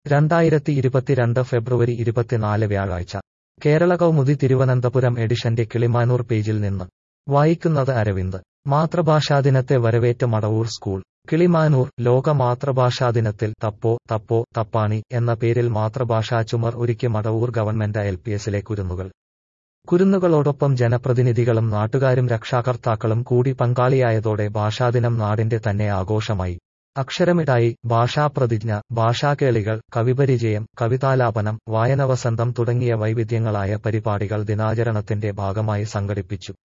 രണ്ടായിരത്തി ഇരുപത്തിരണ്ട് ഫെബ്രുവരി ഇരുപത്തിനാല് വ്യാഴാഴ്ച കേരള കൗമുദി തിരുവനന്തപുരം എഡിഷന്റെ കിളിമാനൂർ പേജിൽ നിന്ന് വായിക്കുന്നത് അരവിന്ദ് മാതൃഭാഷാ ദിനത്തെ വരവേറ്റ് മടവൂർ സ്കൂൾ കിളിമാനൂർ ലോക മാതൃഭാഷാ ദിനത്തിൽ തപ്പോ തപ്പോ തപ്പാണി എന്ന പേരിൽ മാതൃഭാഷാ ചുമർ ഒരുക്കി മടവൂർ ഗവൺമെന്റ് എൽ പി എസിലെ കുരുന്നുകൾ കുരുന്നുകളോടൊപ്പം ജനപ്രതിനിധികളും നാട്ടുകാരും രക്ഷാകർത്താക്കളും കൂടി പങ്കാളിയായതോടെ ഭാഷാദിനം നാടിന്റെ തന്നെ ആഘോഷമായി അക്ഷരമിടായി ഭാഷാപ്രതിജ്ഞ ഭാഷാകേളികൾ കവിപരിചയം കവിതാലാപനം വായനവസന്തം തുടങ്ങിയ വൈവിധ്യങ്ങളായ പരിപാടികൾ ദിനാചരണത്തിന്റെ ഭാഗമായി സംഘടിപ്പിച്ചു